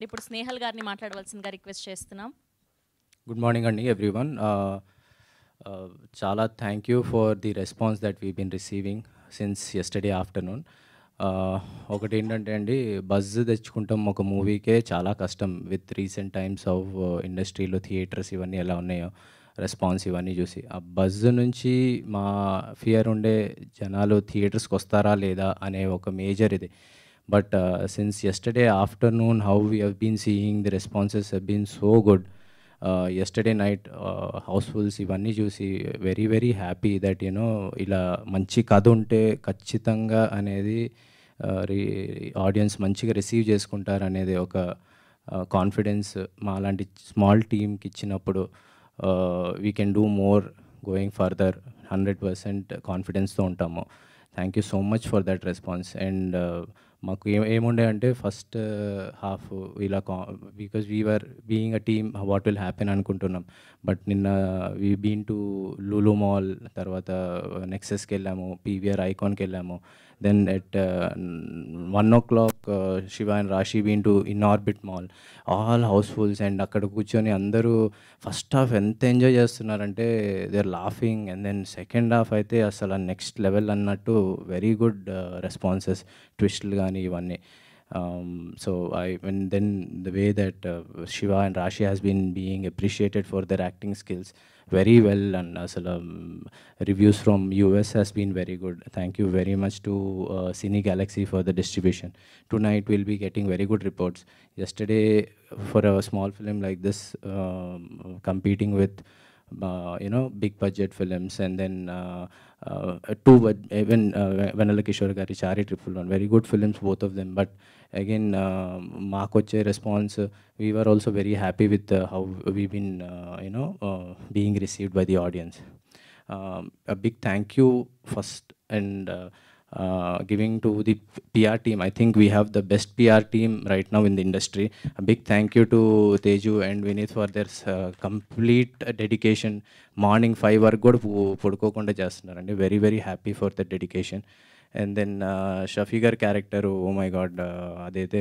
ఇప్పుడు స్నేహల్ గారిని మాట్లాడవలసిందిగా రిక్వెస్ట్ చేస్తున్నాం గుడ్ మార్నింగ్ అండి ఎవ్రీవన్ చాలా thank you for the response that we been receiving since yesterday afternoon ఒకటి ఏంటంటే అండి బజ్ తెచ్చుకుంటాం ఒక మూవీకే చాలా కష్టం విత్ రీసెంట్ టైమ్స్ ఆఫ్ ఇండస్ట్రీలో థియేటర్స్ ఇవన్నీ ఎలా ఉన్నాయో రెస్పాన్స్ ఇవన్నీ చూసి ఆ బజ్ నుంచి మా ఫియర్ ఉండే జనాలు థియేటర్స్కి వస్తారా లేదా అనే ఒక మేజర్ ఇది but since yesterday afternoon how we have been seeing the responses have been so good yesterday night housefulls ఇవన్నీ చూసి very very happy that you know ఇలా మంచి కథ ఉంటే ఖచ్చితంగా అనేది ఆడియన్స్ మంచిగా రిసీవ్ చేసుకుంటారు అనేది ఒక కాన్ఫిడెన్స్ మా లాంటి స్మాల్ టీమ్కి ఇచ్చినప్పుడు we can do more going further hundred percent కాన్ఫిడెన్స్తో ఉంటాము thank you so much for that response and మాకు ఏ ఏముండే అంటే ఫస్ట్ హాఫ్ ఇలా కా because we're being a team what will happen అనుకుంటున్నాం బట్ నిన్న we been to Lulu mall తర్వాత నెక్సెస్కి వెళ్ళాము పీవీఆర్ ఐకాన్కి వెళ్ళాము then at one o'clock Shiva and Rashi been to in Orbit mall all housefulls and అక్కడ కూర్చొని అందరూ ఫస్ట్ హాఫ్ ఎంత ఎంజాయ్ చేస్తున్నారంటే they are laughing and then second half అయితే అసలు నెక్స్ట్ లెవెల్ అన్నట్టు వెరీ గుడ్ రెస్పాన్సెస్ ట్విస్ట్లు కానీ ఇవన్నీ so I and then the way that Shiva and Rashi has been being appreciated for their acting skills very well and అసలు reviews from US has been very good thank you very much to Cine Galaxy for the distribution tonight will be getting very good reports yesterday for a small film like this competing with uh, you know big budget films and then uh, uh, two but even uh, Vanilla Kishore Gari Chari Triple One very good films both of them but again uh, Makoche response uh, we were also very happy with uh, how we've been uh, you know uh, being received by the audience um, a big thank you first and uh, uh, giving to the PR team. I think we have the best PR team right now in the industry. A big thank you to Teju and Vinith for their uh, complete dedication. Morning five వరకు కూడా పు- పడుకోకుండా చేస్తున్నారండి very very happy for the dedication and then Shafi గారి character oh my god అదైతే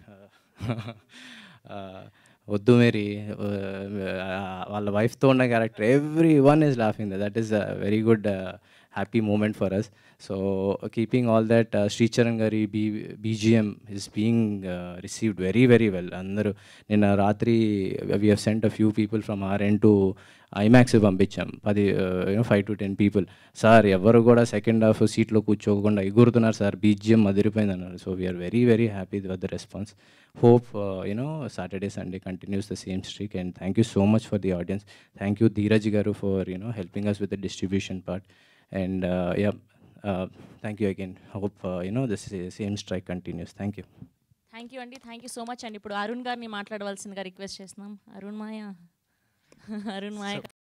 uh, వద్దు మేరీ వాళ్ళ వైఫ్తో ఉన్న character every one is laughing that is a very good happy moment for us so keeping all that Sricharan గారి B BGM is being received very very well అందరూ నిన్న రాత్రి we have sent a few people from are N to IMAX పంపించాం పది you know five to ten people sir ఎవరు కూడా second half సీట్లో కూర్చోకుండా ఎగురుతున్నారు సార్ బీజిఎం అదిరిపోయింది అన్నారు so we are very very happy with the response hope you know Saturday Sunday continues the same streak and thank you so much for the audience thank you Dheeraj garu for you know helping us with the distribution part and yeah thank you again hope you know this same strike continues thank you thank you అండి thank you so much అండి ఇప్పుడు అరుణ్ గారిని మాట్లాడవలసిందిగా request చేస్తున్నాం అరుణ్ మాయ అరుణ్ మాయ